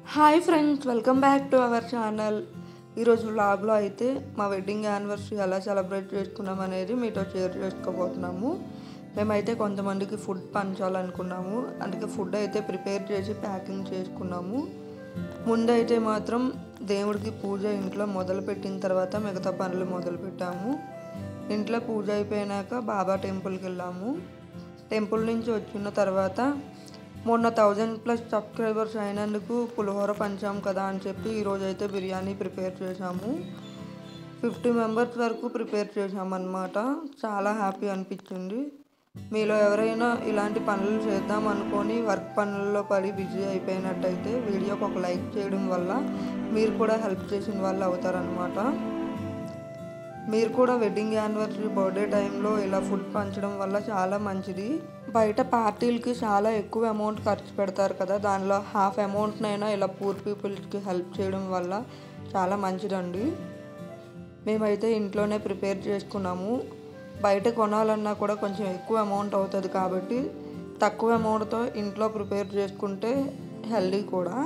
hi friends welcome back to our channel ఈరోజు వ్లాగ్లో అయితే మా వెడ్డింగ్ యానివర్సరీ ఎలా సెలబ్రేట్ చేసుకున్నాం అనేది మీతో షేర్ చేసుకోబోతున్నాము మేమైతే కొంతమందికి ఫుడ్ పంచాలనుకున్నాము అందుకే ఫుడ్ అయితే ప్రిపేర్ చేసి ప్యాకింగ్ చేసుకున్నాము ముందైతే మాత్రం దేవుడికి పూజ ఇంట్లో మొదలు పెట్టిన తర్వాత మిగతా పనులు మొదలు పెట్టాము ఇంట్లో పూజ అయిపోయినాక బాబా టెంపుల్కి వెళ్ళాము టెంపుల్ నుంచి వచ్చిన తర్వాత మొన్న థౌజండ్ ప్లస్ సబ్స్క్రైబర్స్ అయినందుకు పులిహోర పంచాం కదా అని చెప్పి ఈరోజు అయితే బిర్యానీ ప్రిపేర్ చేశాము ఫిఫ్టీ మెంబర్స్ వరకు ప్రిపేర్ చేశామన్నమాట చాలా హ్యాపీ అనిపించింది మీలో ఎవరైనా ఇలాంటి పనులు చేద్దాం అనుకొని వర్క్ పనుల్లో పడి బిజీ అయిపోయినట్టయితే వీడియోకి ఒక లైక్ చేయడం వల్ల మీరు కూడా హెల్ప్ చేసిన వాళ్ళు అవుతారనమాట మీరు కూడా వెడ్డింగ్ యానివర్సరీ బర్త్డే టైంలో ఇలా ఫుడ్ పంచడం వల్ల చాలా మంచిది బయట పార్టీలకి చాలా ఎక్కువ అమౌంట్ ఖర్చు పెడతారు కదా దానిలో హాఫ్ అమౌంట్నైనా ఇలా పూర్ పీపుల్స్కి హెల్ప్ చేయడం వల్ల చాలా మంచిదండి మేమైతే ఇంట్లోనే ప్రిపేర్ చేసుకున్నాము బయట కొనాలన్నా కూడా కొంచెం ఎక్కువ అమౌంట్ అవుతుంది కాబట్టి తక్కువ అమౌంట్తో ఇంట్లో ప్రిపేర్ చేసుకుంటే హెల్దీ కూడా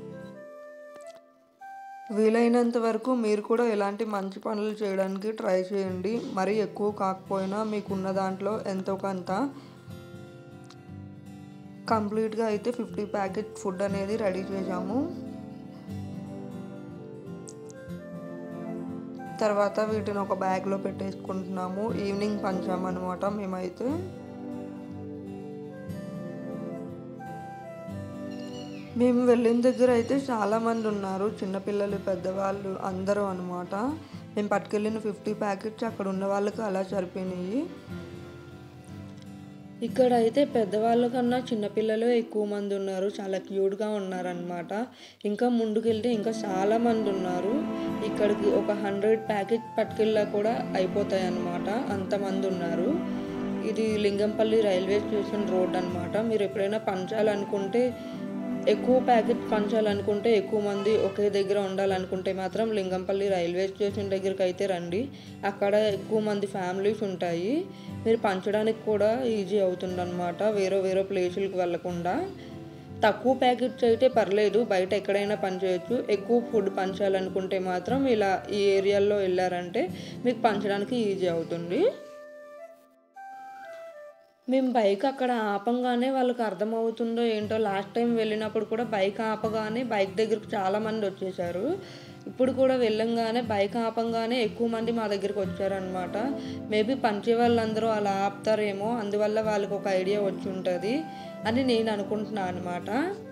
వీలైనంత వరకు మీరు కూడా ఇలాంటి మంచి పనులు చేయడానికి ట్రై చేయండి మరీ ఎక్కువ కాకపోయినా మీకున్న దాంట్లో ఎంతో కొంత కంప్లీట్గా అయితే ఫిఫ్టీ ప్యాకెట్ ఫుడ్ అనేది రెడీ చేసాము తర్వాత వీటిని ఒక బ్యాగ్లో పెట్టేసుకుంటున్నాము ఈవినింగ్ పంచామన్నమాట మేమైతే మేము వెళ్ళిన దగ్గర అయితే చాలామంది ఉన్నారు చిన్నపిల్లలు పెద్దవాళ్ళు అందరూ అనమాట మేము పట్టుకెళ్ళిన ఫిఫ్టీ ప్యాకెట్స్ అక్కడ ఉన్న వాళ్ళకి అలా సరిపోయినాయి ఇక్కడ అయితే పెద్దవాళ్ళ కన్నా చిన్నపిల్లలు ఎక్కువ మంది ఉన్నారు చాలా క్యూట్గా ఉన్నారనమాట ఇంకా ముందుకెళ్తే ఇంకా చాలా మంది ఉన్నారు ఇక్కడికి ఒక హండ్రెడ్ ప్యాకెట్ పట్టుకెళ్ళా కూడా అయిపోతాయి అన్నమాట అంతమంది ఉన్నారు ఇది లింగంపల్లి రైల్వే స్టేషన్ రోడ్ అనమాట మీరు ఎప్పుడైనా పంచాలనుకుంటే ఎక్కువ ప్యాకెట్ పంచాలనుకుంటే ఎక్కువ మంది ఒకే దగ్గర ఉండాలనుకుంటే మాత్రం లింగంపల్లి రైల్వే స్టేషన్ దగ్గరికి అయితే రండి అక్కడ ఎక్కువ మంది ఫ్యామిలీస్ ఉంటాయి మీరు పంచడానికి కూడా ఈజీ అవుతుందన్నమాట వేరే వేరే ప్లేసులకు వెళ్ళకుండా తక్కువ ప్యాకెట్స్ అయితే పర్లేదు బయట ఎక్కడైనా పనిచేయచ్చు ఎక్కువ ఫుడ్ పంచాలనుకుంటే మాత్రం ఇలా ఈ ఏరియాల్లో వెళ్ళారంటే మీకు పంచడానికి ఈజీ అవుతుంది మేము బైక్ అక్కడ ఆపంగానే వాళ్ళకి అర్థమవుతుందో ఏంటో లాస్ట్ టైం వెళ్ళినప్పుడు కూడా బైక్ ఆపగానే బైక్ దగ్గరకు చాలా మంది వచ్చేసారు ఇప్పుడు కూడా వెళ్ళంగానే బైక్ ఆపంగానే ఎక్కువ మంది మా దగ్గరికి వచ్చారనమాట మేబీ పంచే వాళ్ళందరూ అలా ఆపుతారేమో అందువల్ల వాళ్ళకి ఒక ఐడియా వచ్చి ఉంటుంది అని నేను అనుకుంటున్నాను అనమాట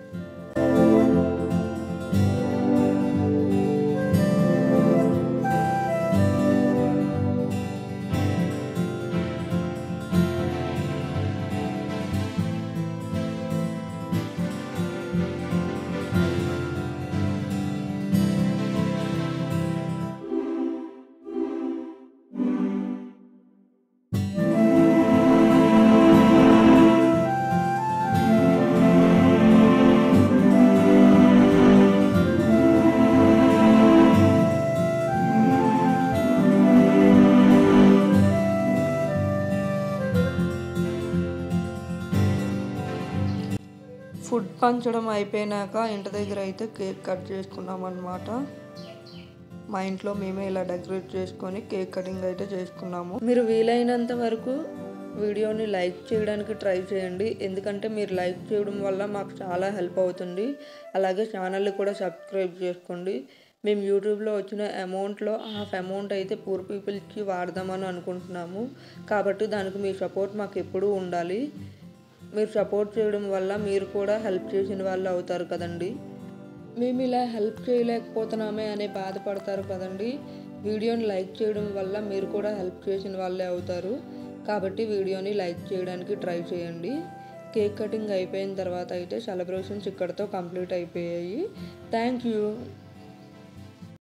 ఫుడ్ పంచడం అయిపోయినాక ఇంటి దగ్గర అయితే కేక్ కట్ చేసుకున్నాం అనమాట మా ఇంట్లో మేమే ఇలా డెకరేట్ చేసుకొని కేక్ కటింగ్ అయితే చేసుకున్నాము మీరు వీలైనంత వరకు వీడియోని లైక్ చేయడానికి ట్రై చేయండి ఎందుకంటే మీరు లైక్ చేయడం వల్ల మాకు చాలా హెల్ప్ అవుతుంది అలాగే ఛానల్ని కూడా సబ్స్క్రైబ్ చేసుకోండి మేము యూట్యూబ్లో వచ్చిన అమౌంట్లో హాఫ్ అమౌంట్ అయితే పూర్ పీపుల్స్కి వాడదామని అనుకుంటున్నాము కాబట్టి దానికి మీ సపోర్ట్ మాకు ఎప్పుడూ ఉండాలి మీరు సపోర్ట్ చేయడం వల్ల మీరు కూడా హెల్ప్ చేసిన వాళ్ళు అవుతారు కదండి మేము ఇలా హెల్ప్ చేయలేకపోతున్నామే అనే బాధపడతారు కదండి వీడియోని లైక్ చేయడం వల్ల మీరు కూడా హెల్ప్ చేసిన వాళ్ళే అవుతారు కాబట్టి వీడియోని లైక్ చేయడానికి ట్రై చేయండి కేక్ కటింగ్ అయిపోయిన తర్వాత అయితే సెలబ్రేషన్స్ ఇక్కడితో కంప్లీట్ అయిపోయాయి థ్యాంక్ యూ